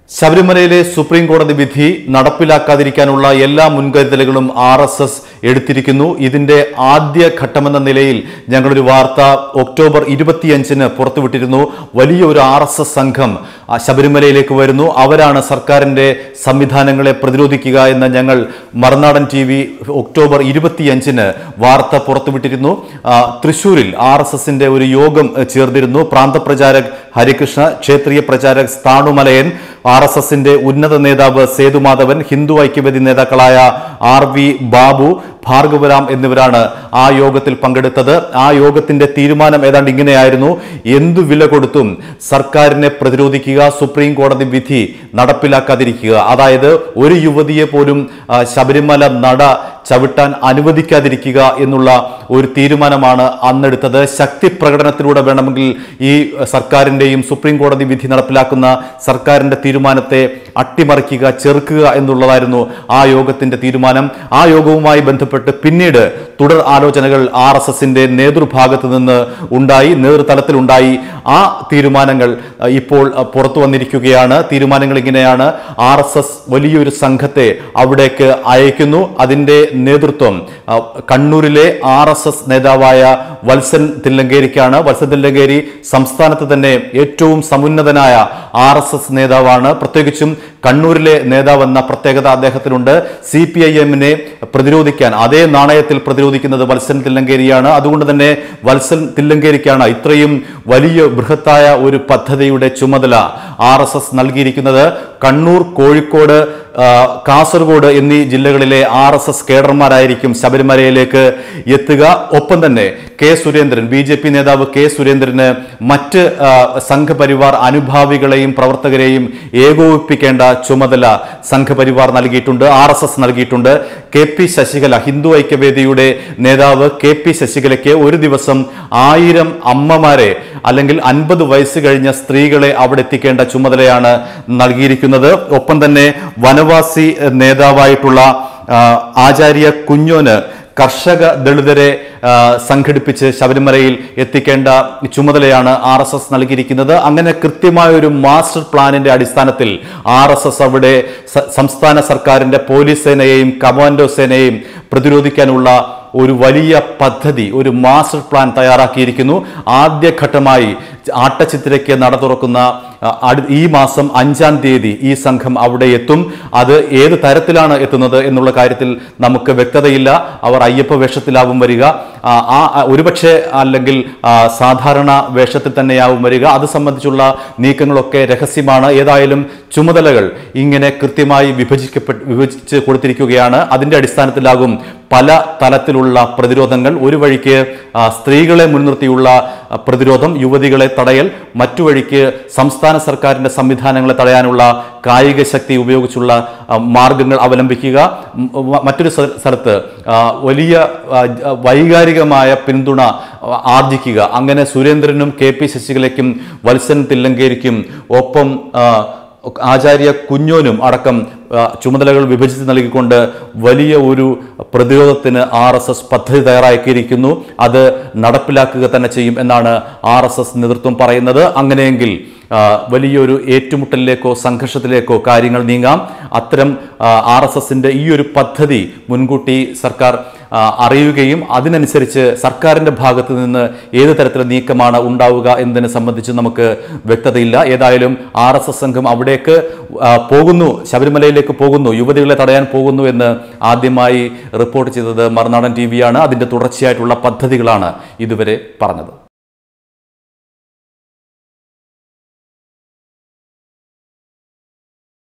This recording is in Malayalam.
ശബരിമലയിലെ സുപ്രീം കോടതി വിധി നടപ്പിലാക്കാതിരിക്കാനുള്ള എല്ലാ മുൻകരുതലുകളും ആർ എസ് എസ് എടുത്തിരിക്കുന്നു ഇതിന്റെ ആദ്യ ഘട്ടമെന്ന നിലയിൽ ഞങ്ങളൊരു വാർത്ത ഒക്ടോബർ ഇരുപത്തിയഞ്ചിന് പുറത്തുവിട്ടിരുന്നു വലിയൊരു ആർ എസ് എസ് സംഘം ആ, ശബരിമലയിലേക്ക് വരുന്നു അവരാണ് സർക്കാരിന്റെ സംവിധാനങ്ങളെ പ്രതിരോധിക്കുക എന്ന് ഞങ്ങൾ മറുനാടൻ ടി വി ഒക്ടോബർ ഇരുപത്തിയഞ്ചിന് വാർത്ത പുറത്തുവിട്ടിരുന്നു ആ, തൃശൂരിൽ ആർ എസ് എസിന്റെ ഒരു യോഗം ഏഹ്, ചേർന്നിരുന്നു പ്രാന്തപ്രചാരക് ഹരികൃഷ്ണ ക്ഷേത്രീയ പ്രചാരക് സ്ഥാണുമലയൻ ആർ എസ് എസിന്റെ ഉന്നത നേതാവ് സേതുമാധവൻ ഹിന്ദു ഐക്യവേദി നേതാക്കളായ ആർ വി ബാബു ഭാർഗവരാം എന്നിവരാണ് ആ യോഗത്തിൽ പങ്കെടുത്തത് ആ യോഗത്തിന്റെ തീരുമാനം ഏതാണ്ട് ഇങ്ങനെയായിരുന്നു എന്തു വില കൊടുത്തും സർക്കാരിനെ പ്രതിരോധിക്കുക സുപ്രീം കോടതി വിധി നടപ്പിലാക്കാതിരിക്കുക അതായത് ഒരു യുവതിയെ പോലും ആ, ശബരിമല നട ചവിട്ടാൻ അനുവദിക്കാതിരിക്കുക എന്നുള്ള ഒരു തീരുമാനമാണ് അന്നെടുത്തത് ശക്തി പ്രകടനത്തിലൂടെ വേണമെങ്കിൽ ഈ സർക്കാരിന്റെയും സുപ്രീം കോടതി വിധി നടപ്പിലാക്കുന്ന സർക്കാരിന്റെ തീരുമാനത്തെ അട്ടിമറിക്കുക ചെറുക്കുക എന്നുള്ളതായിരുന്നു ആ യോഗത്തിന്റെ തീരുമാനം ആ യോഗവുമായി ബന്ധപ്പെട്ട് പിന്നീട് തുടർ ആലോചനകൾ ആർ എസ് എസിന്റെ നേതൃഭാഗത്ത് നിന്ന് ഉണ്ടായി നേതൃതലത്തിൽ ഉണ്ടായി ആ തീരുമാനങ്ങൾ അഹ്, ഇപ്പോൾ അഹ്, പുറത്തു വന്നിരിക്കുകയാണ് തീരുമാനങ്ങൾ ഇങ്ങനെയാണ് ആർ എസ് എസ് വലിയൊരു സംഘത്തെ അവിടേക്ക് അയക്കുന്നു അതിന്റെ നേതൃത്വം അഹ്, കണ്ണൂരിലെ ആർ എസ് എസ് നേതാവായ വത്സൻ തില്ലങ്കേരിക്കാണ് വത്സൻ തില്ലങ്കേരി സംസ്ഥാനത്ത് തന്നെ ഏറ്റവും സമുന്നതനായ ആർ എസ് എസ് നേതാവാണ് പ്രത്യേകിച്ചും കണ്ണൂരിലെ നേതാവെന്ന പ്രത്യേകത അദ്ദേഹത്തിനുണ്ട് സി പി ഐ എമ്മിനെ പ്രതിരോധിക്കാൻ അതേ നാണയത്തിൽ പ്രതിരോധിക്കുന്നത് വത്സൻ തില്ലങ്കേരിയാണ് അതുകൊണ്ട് തന്നെ വത്സൻ തില്ലങ്കേരിക്കാണ് ഇത്രയും വലിയ ബൃഹത്തായ ഒരു പദ്ധതിയുടെ ചുമതല ആർ എസ് എസ് നൽകിയിരിക്കുന്നത് കണ്ണൂർ കോഴിക്കോട് ആ, കാസർഗോഡ് എന്നീ ജില്ലകളിലെ ആർ എസ് എസ് കേഡർമാരായിരിക്കും ശബരിമലയിലേക്ക് എത്തുക ഒപ്പം തന്നെ K Surendran B J P നേതാവ് കെ സുരേന്ദ്രന് മറ്റ് ആ, സംഘപരിവാർ അനുഭാവികളെയും പ്രവർത്തകരെയും ഏകോപിപ്പിക്കേണ്ട ചുമതല സംഘപരിവാർ നൽകിയിട്ടുണ്ട് ആർ എസ് എസ് നൽകിയിട്ടുണ്ട് കെ പി ശശികല ഹിന്ദു ഐക്യവേദിയുടെ നേതാവ് കെ പി ശശികലയ്ക്ക് ഒരു ദിവസം ആയിരം അമ്മമാരെ അല്ലെങ്കിൽ അൻപത് വയസ്സ് കഴിഞ്ഞ സ്ത്രീകളെ അവിടെ എത്തിക്കേണ്ട ചുമതലയാണ് നൽകിയിരിക്കുന്നത് ഒപ്പം തന്നെ വനവാസി ഏഹ്, നേതാവായിട്ടുള്ള ആ, ആചാര്യ കുഞ്ഞോന് കർഷക ദളിതരെ ആ, സംഘടിപ്പിച്ച് ശബരിമലയിൽ എത്തിക്കേണ്ട ചുമതലയാണ് ആർ എസ് എസ് നൽകിയിരിക്കുന്നത് അങ്ങനെ കൃത്യമായ ഒരു മാസ്റ്റർ പ്ലാനിന്റെ അടിസ്ഥാനത്തിൽ ആർ എസ് എസ് അവിടെ സ- സംസ്ഥാന സർക്കാരിന്റെ പോലീസ് സേനയെയും കമാൻഡോ സേനയെയും പ്രതിരോധിക്കാനുള്ള ഒരു വലിയ പദ്ധതി ഒരു മാസ്റ്റർ പ്ലാൻ തയ്യാറാക്കിയിരിക്കുന്നു ആദ്യഘട്ടമായി ആട്ടച്ചിത്തിരയ്ക്ക് നട തുറക്കുന്ന ആ, അടു- ഈ മാസം അഞ്ചാം തീയതി ഈ സംഘം അവിടെ എത്തും അത് ഏത് തരത്തിലാണ് എത്തുന്നത് എന്നുള്ള കാര്യത്തിൽ നമുക്ക് വ്യക്തതയില്ല അവർ അയ്യപ്പ വേഷത്തിലാവും വരിക ആ, ആ ആ, ഒരുപക്ഷെ അല്ലെങ്കിൽ ആ, സാധാരണ വേഷത്തിൽ തന്നെയാവും വരിക അത് സംബന്ധിച്ചുള്ള നീക്കങ്ങളൊക്കെ രഹസ്യമാണ് ഏതായാലും ചുമതലകൾ ഇങ്ങനെ കൃത്യമായി വിഭജിക്കപ്പെട്ട് വിഭജിച്ച് കൊടുത്തിരിക്കുകയാണ് അതിന്റെ അടിസ്ഥാനത്തിലാകും പല തലത്തിലുള്ള പ്രതിരോധങ്ങൾ ഒരു വഴിക്ക് ആ, സ്ത്രീകളെ മുൻനിർത്തിയുള്ള ആ, പ്രതിരോധം യുവതികളെ തടയൽ മറ്റു വഴിക്ക് സംസ്ഥാന സർക്കാരിന്റെ സംവിധാനങ്ങളെ തടയാനുള്ള കായിക ശക്തി ഉപയോഗിച്ചുള്ള ആ, മാർഗങ്ങൾ അവലംബിക്കുക ഉം, മ- മറ്റൊരു സ്ഥ- സ്ഥലത്ത് ആ, വലിയ ആ, ജ- വൈകാരികമായ പിന്തുണ ആ, ആർജിക്കുക അങ്ങനെ സുരേന്ദ്രനും കെ പി ശശികലയ്ക്കും വത്സൻ തില്ലങ്കേരിക്കും ഒപ്പം ആ, ആചാര്യ കുഞ്ഞോനും അടക്കം ആ, ചുമതലകൾ വിഭജിച്ച് നൽകിക്കൊണ്ട് വലിയ ഒരു പ്രതിരോധത്തിന് ആർ എസ് എസ് പദ്ധതി തയ്യാറാക്കിയിരിക്കുന്നു അത് നടപ്പിലാക്കുക തന്നെ ചെയ്യും എന്നാണ് ആർ എസ് എസ് നേതൃത്വം പറയുന്നത് അങ്ങനെയെങ്കിൽ ആ, വലിയൊരു ഏറ്റുമുട്ടലിലേക്കോ സംഘർഷത്തിലേക്കോ കാര്യങ്ങൾ നീങ്ങാം അത്തരം ആർ എസ് എസിന്റെ ഈ ഒരു പദ്ധതി മുൻകൂട്ടി സർക്കാർ ആ, അറിയുകയും അതിനനുസരിച്ച് സർക്കാരിന്റെ ഭാഗത്ത് നിന്ന് ഏത് തരത്തിലുള്ള നീക്കമാണ് ഉണ്ടാവുക എന്നതിനെ സംബന്ധിച്ച് നമുക്ക് വ്യക്തതയില്ല ഏതായാലും ആർ എസ് എസ് സംഘം അവിടേക്ക് ആ, പോകുന്നു ശബരിമലയിലേക്ക് പോകുന്നു യുവതികളെ തടയാൻ പോകുന്നു എന്ന് ആദ്യമായി റിപ്പോർട്ട് ചെയ്തത് മറുനാടൻ ടി വിയാണ് അതിന്റെ തുടർച്ചയായിട്ടുള്ള പദ്ധതികളാണ് ഇതുവരെ പറഞ്ഞത്